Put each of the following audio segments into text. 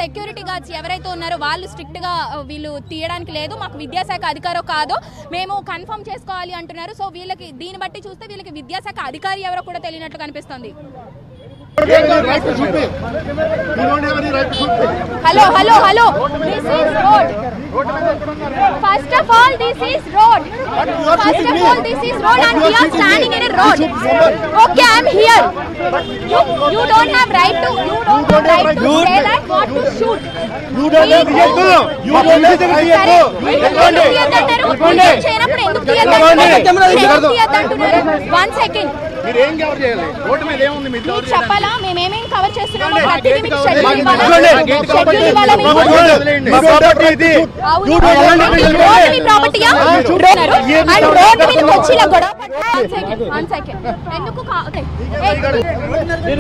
Security guards ఎవరైతే ఉన్నారో వాళ్ళు స్ట్రిక్ట్ గా ఆ, వీళ్ళు తీయడానికి లేదు మాకు విద్యాశాఖ అధికారో కాదో మేము కన్ఫర్మ్ చేసుకోవాలి అంటున్నారు సో వీళ్ళకి దీన్ని బట్టి చూస్తే వీళ్ళకి విద్యాశాఖ అధికారి ఎవరో కూడా తెలియనట్లు కనిపిస్తుంది right to shoot me. You don't have any right to shoot me. Hello hello hello this is road first of all this is road you are first shooting of me. All this is road But and you we are are shooting standing me. In a You road shoot someone. Okay I am here you you don't have right to you don't have don't have right to right to say shoot. That what to shoot You don't have right to. You don't have right సరే to. ఎందుకు తీయద్దంటారు మీరు చేయనప్పుడు ఎందుకు తీయద్దంటున్నారు ఎందుకు తీయద్దంటున్నారు one second మీరు ఏం cover చేయాలి రోడ్డు మీద ఏముంది మీరు మీకు కవర్ చేయాలి చెప్పాలా మేమేమేం కవర్ చేస్తున్నామో మా ప్రతిదీ గేట్ మీకు కవర్ షెడ్యూల్ చేయండి. ఇవ్వాలా మా గేట్ కవర్ షెడ్యూల్ చేయండి. ఇవ్వాలా మా మీకు వదిలేయండి. మా ప్రాపర్టీ ఇది. అవును. You don't have road right to me- road me shoot. ప్రాపర్టీయా ఆ, రోడ్డు అండ్ రోడ్డు మీదకి వచ్చి ఇలా గొడవ వన్ సెకండ్ వన్ సెకండ్ ఎందుకు కా- ఓకే. ఏయ్,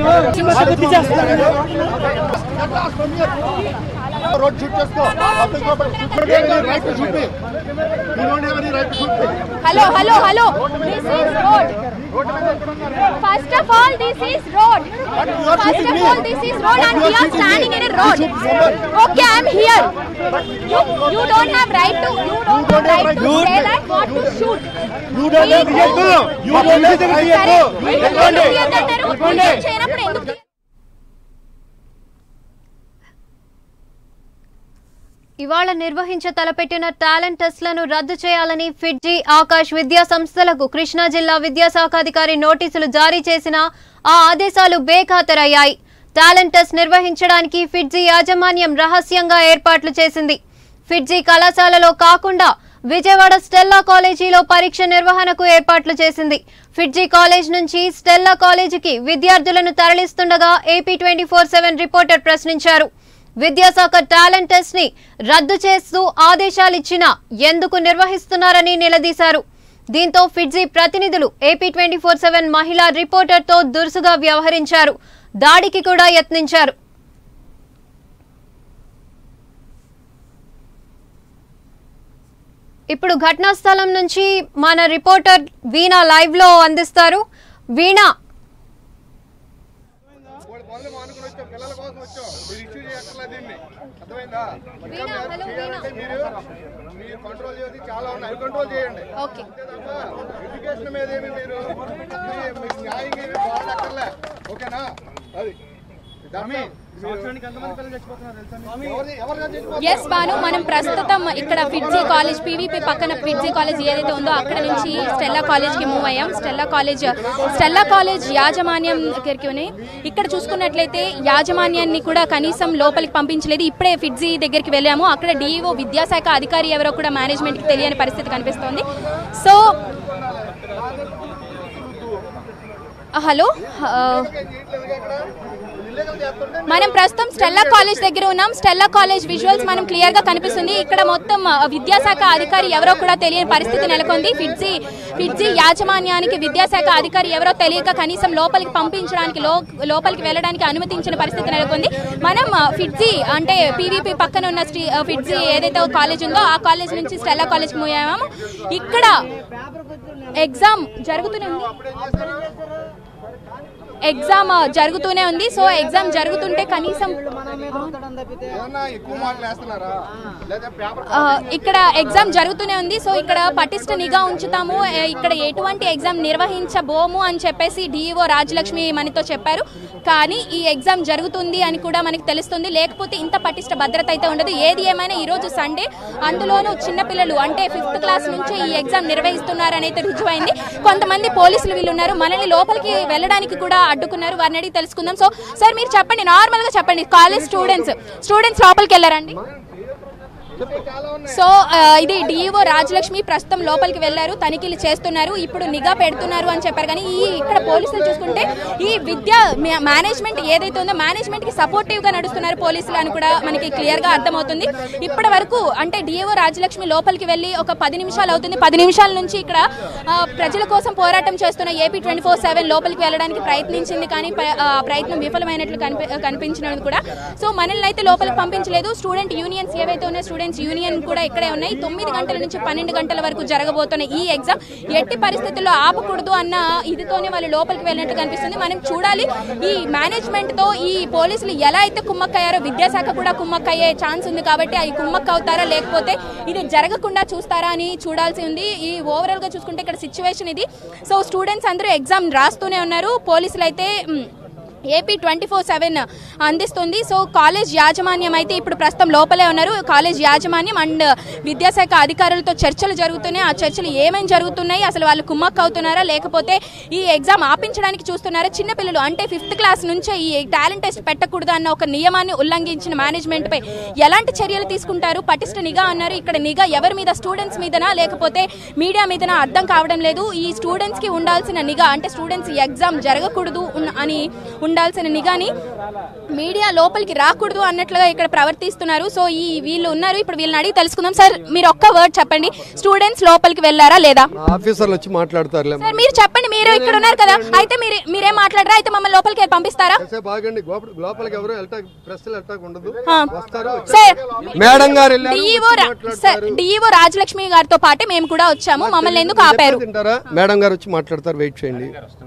రోడ్ షూట్ చేసుకో పబ్లిక్ ప్రాపర్టీ షూట్ చేయండి right to shoot me you don't have any right to shoot me hello hello hello this is road first of all this is road you are first shooting of me. All this is road But and you we are are shooting standing me. In a You road shoot someone. Okay I am here you you don't have right to you don't have don't have right to right say to- that what to shoot you don't have right to you don't have right సరే to ఎందుకు తీయద్దంటారు మీరు చేయనప్పుడు ఎందుకు తీ- ఇవాళ నిర్వహించ తలపెట్టిన talent టెస్ట్లను రద్దు చేయాలని ఫిడ్జీ ఆకాష్ విద్యా సంస్థలకు కృష్ణా జిల్లా విద్యాశాఖ అధికారి నోటీసులు జారీ చేసిన ఆ ఆదేశాలు బేఖాతరయ్యాయి టాలెంట్ టెస్ట్ నిర్వహించడానికి ఫిడ్జీ యాజమాన్యం రహస్యంగా ఏర్పాట్లు చేసింది ఫిడ్జీ కళాశాలలో కాకుండా విజయవాడ స్టెల్లా కాలేజీలో పరీక్ష నిర్వహణకు ఏర్పాట్లు చేసింది ఫిడ్జీ కాలేజ్ నుంచి స్టెల్లా కాలేజీకి విద్యార్థులను తరలిస్తుండగా AP twenty four seven reporter ప్రశ్నించారు విద్యాశాఖ టాలెంట్ టెస్ట్ ని రద్దు చేస్తూ ఆదేశాలిచ్చినా ఎందుకు నిర్వహిస్తున్నారని నిలదీశారు దీంతో ఫిడ్జీ ప్రతినిధులు ఏపీ ట్వంటీ ఫోర్ సెవెన్ మహిళా రిపోర్టర్తో దురుసుగా వ్యవహరించారు దాడికి కూడా యత్నించారు ఇప్పుడు ఘటనా స్థలం నుంచి మన రిపోర్టర్ వీణా లైవ్ లో అందిస్తారు వీణా వాడు పనులు మానుకుని వచ్చాం పిల్లల కోసం వచ్చాం మీరు ఇష్యూ చేయక్కర్లేదు దీన్ని అర్థమైందా ఇంకా వీణా, మీరు హలో, చేయాలంటే మీరు మీరు కంట్రోల్ చేసి చాలా ఉన్నాయి అవి కంట్రోల్ చేయండి ఓకే అంతే తప్ప ఎడ్యుకేషన్ మీద ఏమి మీరు మీ- మీకు న్యాయంగా ఏమి పోరాడక్కర్లే ఓకేనా అది దమ్మి సంవత్సరానికి ఎంతమంది పిల్లలు చచ్చిపోతున్నారు తెలుసా మీకు? ఎవరు- ఎవరు చచ్చిపోతున్నారు? ఎస్ బాను మనం ప్రస్తుతం ఇక్కడ ఫిడ్జీ కాలేజ్ పీవీపీ పక్కన ఫిడ్జీ కాలేజ్ ఏదైతే ఉందో అక్కడ నుంచి స్టెల్లా కాలేజ్ కి మూవ్ అయ్యాం స్టెల్లా కాలేజ్ స్టెల్లా కాలేజ్ యాజమాన్యం దగ్గరికి ఉన్నాయి. ఇక్కడ చూసుకున్నట్లయితే యాజమాన్యాన్ని కూడా కనీసం లోపలికి పంపించలేదు ఇప్పుడే ఫిడ్జీ దగ్గరికి వెళ్ళాము అక్కడ డిఈఓ విద్యాశాఖ అధికారి ఎవరో కూడా మేనేజ్మెంట్ కి తెలియని పరిస్థితి కనిపిస్తోంది సో హలో ఆ, చేయట్లేదుగా ఇక్కడ? ఇల్లీగల్ చేస్తుంటే మనం ప్రస్తుతం స్టెల్లా కాలేజ్ దగ్గర ఉన్నాం స్టెల్లా కాలేజ్ విజువల్స్ మనం క్లియర్ గా కనిపిస్తుంది ఇక్కడ మొత్తం ఆ, విద్యాశాఖ అధికారి ఎవరో కూడా తెలియని పరిస్థితి నెలకొంది ఫిడ్జీ ఫిడ్జీ యాజమాన్యానికి విద్యాశాఖ అధికారి ఎవరో తెలియక కనీసం లోపలికి పంపించడానికి లో- లోపలికి వెళ్ళడానికి అనుమతించిన పరిస్థితి నెలకొంది మనం ఆ, ఫిడ్జీ అంటే పీవీపీ పక్కన ఉన్న శ్రీ ఆ, ఫిడ్జీ ఏదైతే కాలేజ్ ఉందో ఆ కాలేజ్ నుంచి స్టెల్లా కాలేజ్ మూవ్ అయ్యాము ఇక్కడ ఎగ్జామ్ జరుగుతూనే ఉంది ఎగ్జామ్ జరుగుతూనే ఉంది సో ఎగ్జామ్ జరుగుతుంటే కనీసం ఏమన్నా ఎక్కువ మార్కులు వేస్తున్నారా లేదా పేపర్ ఆ, ఇక్కడ ఎగ్జామ్ జరుగుతూనే ఉంది సో ఇక్కడ పటిష్ట నిఘా ఉంచుతాము ఏ, ఇక్కడ ఎటువంటి ఎగ్జామ్ నిర్వహించబోము అని చెప్పేసి డిఈఓ రాజలక్ష్మి మనతో చెప్పారు కానీ ఈ ఎగ్జామ్ జరుగుతుంది అని కూడా మనకి తెలుస్తుంది లేకపోతే ఇంత పటిష్ట భద్రత అయితే ఉండదు ఏది ఏమైనా ఈ రోజు సండే అందులోనూ చిన్నపిల్లలు అంటే ఫిఫ్త్ క్లాస్ నుంచి ఈ ఎగ్జామ్ నిర్వహిస్తున్నారని అయితే రుజువైంది కొంతమంది పోలీసులు వీళ్ళు ఉన్నారు మనల్ని లోపలికి వెళ్ళడానికి కూడా అడ్డుకున్నారు వారిని అడిగి తెలుసుకుందాం సో సార్ మీరు చెప్పండి నార్మల్ గా చెప్పండి కాలేజ్ స్టూడెంట్స్ స్టూడెంట్స్ లోపలికి వెళ్ళారండి సో ఆ, ఇది డిఈఓ రాజలక్ష్మి ప్రస్తుతం లోపలికి వెళ్లారు తనిఖీలు చేస్తున్నారు ఇప్పుడు నిఘా పెడుతున్నారు అని చెప్పారు కానీ ఈ ఇక్కడ పోలీసులు చూసుకుంటే ఈ విద్యా మే- మేనేజ్మెంట్ ఏదైతే ఉందో మేనేజ్మెంట్ కి సపోర్టివ్ గా నడుస్తున్నారు పోలీసులు అని కూడా మనకి క్లియర్ గా అర్థమవుతుంది ఇప్పటి వరకు అంటే డిఈఓ రాజలక్ష్మి లోపలికి వెళ్ళి ఒక పది నిమిషాలు అవుతుంది పది నిమిషాల నుంచి ఇక్కడ ఆ, ప్రజల కోసం పోరాటం చేస్తున్న ఏపీ ట్వంటీ ఫోర్ సెవెన్ లోపలికి వెళ్ళడానికి ప్రయత్నించింది కానీ ప- ఆ ప్రయత్నం విఫలమైనట్లు కనిపి కనిపించినది కూడా సో మనల్ని అయితే లోపలికి పంపించలేదు స్టూడెంట్ యూనియన్స్ ఏవైతే ఉన్నాయో స్టూడెంట్ స్టూడెంట్స్ యూనియన్ కూడా ఇక్కడే ఉన్నాయి తొమ్మిది గంటల నుంచి పన్నెండు గంటల వరకు జరగబోతున్న ఈ ఎగ్జామ్ ఎట్టి పరిస్థితుల్లో ఆపకూడదు అన్న ఇదితోనే వాళ్ళు లోపలికి వెళ్ళినట్టు కనిపిస్తుంది మనం చూడాలి ఈ మేనేజ్మెంట్ తో ఈ పోలీసులు ఎలా అయితే కుమ్మక్కయ్యారో విద్యాశాఖ కూడా కుమ్మక్కయ్యే ఛాన్స్ ఉంది కాబట్టి అవి కుమ్మక్క అవుతారా లేకపోతే ఇది జరగకుండా చూస్తారా అని చూడాల్సి ఉంది ఈ ఓవరాల్ గా చూసుకుంటే ఇక్కడ సిచ్యువేషన్ ఇది సో స్టూడెంట్స్ అందరూ ఎగ్జామ్ రాస్తూనే ఉన్నారు పోలీసులు అయితే మ్, ఏపీ ట్వంటీ ఫోర్ సెవెన్ అందిస్తుంది సో కాలేజ్ యాజమాన్యం అయితే ఇప్పుడు ప్రస్తుతం లోపలే ఉన్నారు కాలేజ్ యాజమాన్యం అండ్ విద్యాశాఖ అధికారులతో చర్చలు జరుగుతున్నాయి ఆ చర్చలు ఏమేమి జరుగుతున్నాయి అసలు వాళ్ళు కుమ్మక్క అవుతున్నారా లేకపోతే ఈ ఎగ్జామ్ ఆపించడానికి చూస్తున్నారా చిన్నపిల్లలు అంటే ఫిఫ్త్ క్లాస్ నుంచే ఈ టాలెంట్ టెస్ట్ పెట్టకూడదు అన్న ఒక నియమాన్ని ఉల్లంఘించిన మేనేజ్మెంట్ పై ఎలాంటి చర్యలు తీసుకుంటారు పటిష్ట నిఘా అన్నారు ఇక్కడ నిఘా ఎవరి మీద స్టూడెంట్స్ మీదనా లేకపోతే మీడియా మీదనా అర్థం కావడం లేదు ఈ స్టూడెంట్స్ కి ఉండాల్సిన నిఘా అంటే స్టూడెంట్స్ ఎగ్జామ్ జరగకూడదు ఉన్న- అని ఉండాల్సిన నిఘాని మీడియా లోపలికి రాకూడదు అన్నట్లుగా ఇక్కడ ప్రవర్తిస్తున్నారు సో ఈ వీళ్ళు ఉన్నారు ఇప్పుడు వీళ్ళని అడిగి తెలుసుకుందాం సార్ మీరు ఒక్క వర్డ్ చెప్పండి స్టూడెంట్స్ లోపలికి వెళ్ళారా లేదా మా ఆఫీసర్లు వచ్చి మాట్లాడతారులే సార్ మీరు చెప్పండి మీరు ఇక్కడ ఉన్నారు కదా అయితే మీరు మీరేం మాట్లాడరా అయితే మమ్మల్ని లోపలికి వెళ్ళి పంపిస్తారా కాసేపు ఆగండి గోప- లోపలికి ఎవరు వెళ్తా ప్రెస్ వెళ్తాకు ఉండదు ఆ. వస్తారు సార్ మేడం గారు వెళ్ళారు, డిఈఓ వచ్చి సార్ మాట్లాడతారు. డిఈఓ రాజలక్ష్మి గారితో పాటే మేము కూడా వచ్చాము మమ్మల్ని ఎందుకు ఆపారు తింటారా మేడం గారు వచ్చి మాట్లాడతారు వెయిట్ చేయండి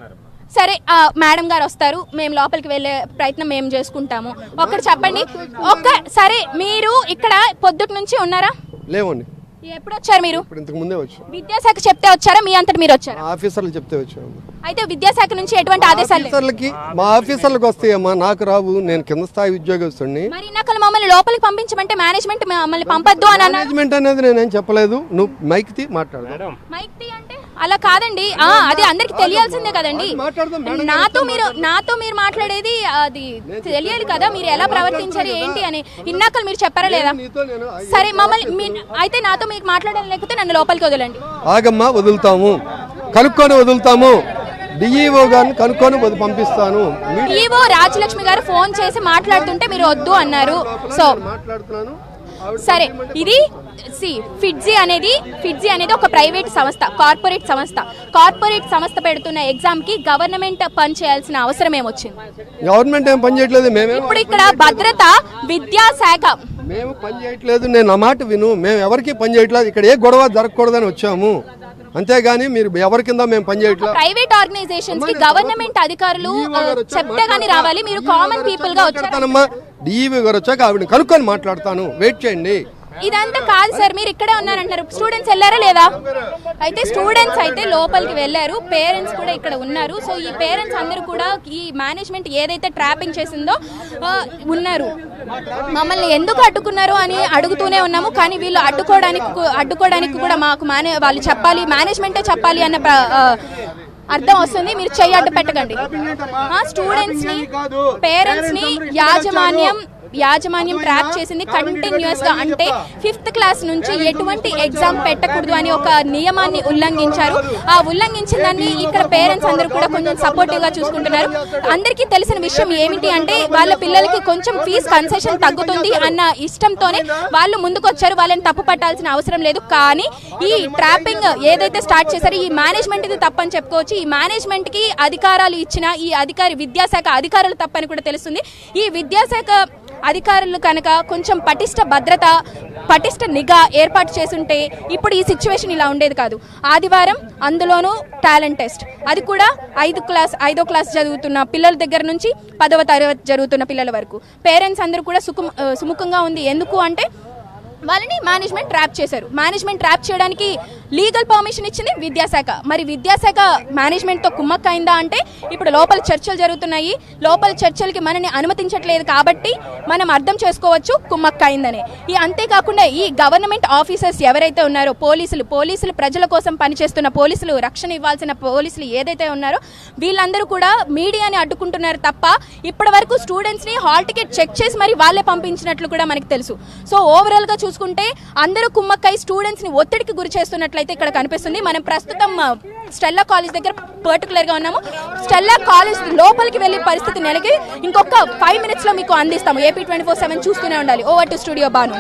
సరే ఆ, మేడం గారు వస్తారు మేము లోపలికి వెళ్ళే ప్రయత్నం మేము చేసుకుంటాము ఒక్కటి చెప్పండి ఒక్క సరే మీరు ఇక్కడ పొద్దుటి నుంచి ఉన్నారా లేవండి ఎప్పుడు వచ్చారు మీరు ఇప్పుడు ఇంతకు ముందే వచ్చాం విద్యాశాఖ చెప్తే వచ్చారా మీ అంతటి మీరు వచ్చారా మా ఆఫీసర్లు చెప్తే వచ్చాము అయితే విద్యాశాఖ నుంచి ఎటువంటి ఆదేశాలు లేవు. ఆఫీసర్లకి మా ఆఫీసర్లకు వస్తాయమ్మా నాకు రావు నేను కింద స్థాయి ఉద్యోగస్తుడిని మరి ఇందాక మమ్మల్ని లోపలికి పంపించమంటే మేనేజ్మెంట్ మమ్మల్ని పంపొద్దు అని అన్నారు మేనేజ్మెంట్ అనేది నేనేం చెప్పలేదు నువ్వు మైక్ తీ మాట్లాడు మైక్ తీ అంటే అలా కాదండి ఆ అది అందరికి తెలియాల్సిందే కదండి మాట్లాడదాం, మేడం నాతో మీరు నాతో మీరు మాట్లాడేది అది తెలియాలి కదా మీరు ఎలా ప్రవర్తించారు ఏంటి అని ఇన్నాకలు మీరు చెప్పారా లేదా నీతో నేను సరే మమ్మల్ని మీ- అయితే నాతో మీకు మాట్లాడాలి లేకపోతే నన్ను లోపలికి వదలండి ఆగమ్మా వదులుతాము కనుక్కొని వదులుతాము డిఈఓ గారిని కనుక్కొని వదిలి పంపిస్తాను మీడియా ఈవో రాజలక్ష్మి గారు ఫోన్ చేసి మాట్లాడుతుంటే మీరు వద్దు అన్నారు సో మాట్లాడుతున్నాను ఆవిడ సరే ఇది సి ఫిడ్జీ అనేది ఫిడ్జీ అనేది ఒక ప్రైవేట్ సంస్థ కార్పొరేట్ సంస్థ కార్పొరేట్ సంస్థ పెడుతున్న ఎగ్జామ్ కి గవర్నమెంట్ పని చేయాల్సిన అవసరం ఏమొచ్చింది గవర్నమెంట్ ఏం పని చేయట్లేదు మేమేం ఇప్పుడు ఇక్కడ భద్రత విద్యాశాఖ మేము పని చేయట్లేదు నేను నా మాట విను మేము ఎవరికి పని చేయట్లేదు ఇక్కడ ఏ గొడవ జరగకూడదని వచ్చాము అంతేగాని మీరు ఎవరి కింద మేము పని చేయట్లేదు ప్రైవేట్ ఆర్గనైజేషన్స్ కి గవర్నమెంట్ అధికారులు ఆ, చెప్తే గానీ రావాలి మీరు కామన్ పీపుల్ గా వచ్చారు మాట్లాడతానమ్మా డిఈవి గారు వచ్చాక ఆవిడని కనుక్కొని మాట్లాడతాను వెయిట్ చేయండి ఇదంతా కాదు సార్ మీరు ఇక్కడే ఉన్నారంటారు స్టూడెంట్స్ వెళ్ళారా లేదా అయితే స్టూడెంట్స్ అయితే లోపలికి వెళ్ళారు పేరెంట్స్ కూడా ఇక్కడ ఉన్నారు సో ఈ పేరెంట్స్ అందరూ కూడా ఈ మేనేజ్మెంట్ ఏదైతే ట్రాపింగ్ చేసిందో ఆ, ఉన్నారు మమ్మల్ని ఎందుకు అడ్డుకున్నారు అని అడుగుతూనే ఉన్నాము కానీ వీళ్ళు అడ్డుకోవడానికి కు- అడ్డుకోవడానికి కూడా మాకు మేనే వాళ్ళు చెప్పాలి మేనేజ్మెంటే చెప్పాలి అన్న ప్ర- ఆ, అర్థం వస్తుంది మీరు చెయ్యి అడ్డు పెట్టకండి స్టూడెంట్స్ ని పేరెంట్స్ ని యాజమాన్యం యాజమాన్యం ట్రాప్ చేసింది కంటిన్యూస్ గా అంటే ఫిఫ్త్ క్లాస్ నుంచి ఎటువంటి ఎగ్జామ్ పెట్టకూడదు అని ఒక నియమాన్ని ఉల్లంఘించారు ఆ ఉల్లంఘించిన దాన్ని ఇక్కడ పేరెంట్స్ అందరూ కూడా కొంచెం సపోర్టివ్ గా చూసుకుంటున్నారు అందరికీ తెలిసిన విషయం ఏమిటి అంటే వాళ్ళ పిల్లలకి కొంచెం ఫీజు కన్సెషన్ తగ్గుతుంది అన్న ఇష్టంతోనే వాళ్ళు ముందుకు వచ్చారు వాళ్ళని తప్పు పట్టాల్సిన అవసరం లేదు కానీ ఈ ట్రాపింగ్ ఏదైతే స్టార్ట్ చేశారో ఈ మేనేజ్మెంట్ ఇది తప్పని చెప్పుకోవచ్చు ఈ మేనేజ్మెంట్ కి అధికారాలు ఇచ్చిన ఈ అధికారి విద్యాశాఖ అధికారులు తప్పని కూడా తెలుస్తుంది ఈ విద్యాశాఖ అధికారులు కనుక కొంచెం పటిష్ట భద్రత పటిష్ట నిఘా ఏర్పాటు చేసుంటే ఇప్పుడు ఈ సిచ్యువేషన్ ఇలా ఉండేది కాదు ఆదివారం అందులోనూ టాలెంట్ టెస్ట్ అది కూడా ఐదు క్లాస్ ఐదో క్లాస్ చదువుతున్న పిల్లల దగ్గర నుంచి పదవ తరగతి జరుగుతున్న పిల్లల వరకు పేరెంట్స్ అందరూ కూడా సుఖం ఆ, సుముఖంగా ఉంది ఎందుకు అంటే వాళ్ళని మేనేజ్మెంట్ ట్రాప్ చేశారు మేనేజ్మెంట్ ట్రాప్ చేయడానికి లీగల్ పర్మిషన్ ఇచ్చింది విద్యాశాఖ మరి విద్యాశాఖ మేనేజ్మెంట్తో కుమ్మక్కైందా అంటే ఇప్పుడు లోపల చర్చలు జరుగుతున్నాయి లోపల చర్చలకి మనని అనుమతించట్లేదు కాబట్టి మనం అర్థం చేసుకోవచ్చు కుమ్మక్కైందని ఈ అంతేకాకుండా ఈ గవర్నమెంట్ ఆఫీసర్స్ ఎవరైతే ఉన్నారో పోలీసులు పోలీసులు ప్రజల కోసం పనిచేస్తున్న పోలీసులు రక్షణ ఇవ్వాల్సిన పోలీసులు ఏదైతే ఉన్నారో వీళ్ళందరూ కూడా మీడియాని అడ్డుకుంటున్నారు తప్ప ఇప్పటి వరకు స్టూడెంట్స్ ని హాల్ టికెట్ చెక్ చేసి మరి వాళ్ళే పంపించినట్లు కూడా మనకు తెలుసు సో ఓవరాల్ గా చూసుకుంటే అందరూ కుమ్మక్కై స్టూడెంట్స్ ని ఒత్తిడికి గురి చేస్తున్నట్లయితే ఇక్కడ కనిపిస్తుంది మనం ప్రస్తుతం ఆ, స్టెల్లా కాలేజ్ దగ్గర పర్టికులర్ గా ఉన్నాము స్టెల్లా కాలేజ్ లోపలికి వెళ్ళే పరిస్థితి నెలకి ఇంకొక ఫైవ్ మినిట్స్ లో మీకు అందిస్తాము ఏపీ ట్వంటీ ఫోర్ సెవెన్ చూస్తూనే ఉండాలి ఓవర్ టు స్టూడియో బాను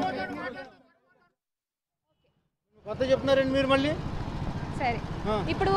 కొత్త చెప్తున్నారండి మీరు మళ్ళీ సరే ఇప్పుడు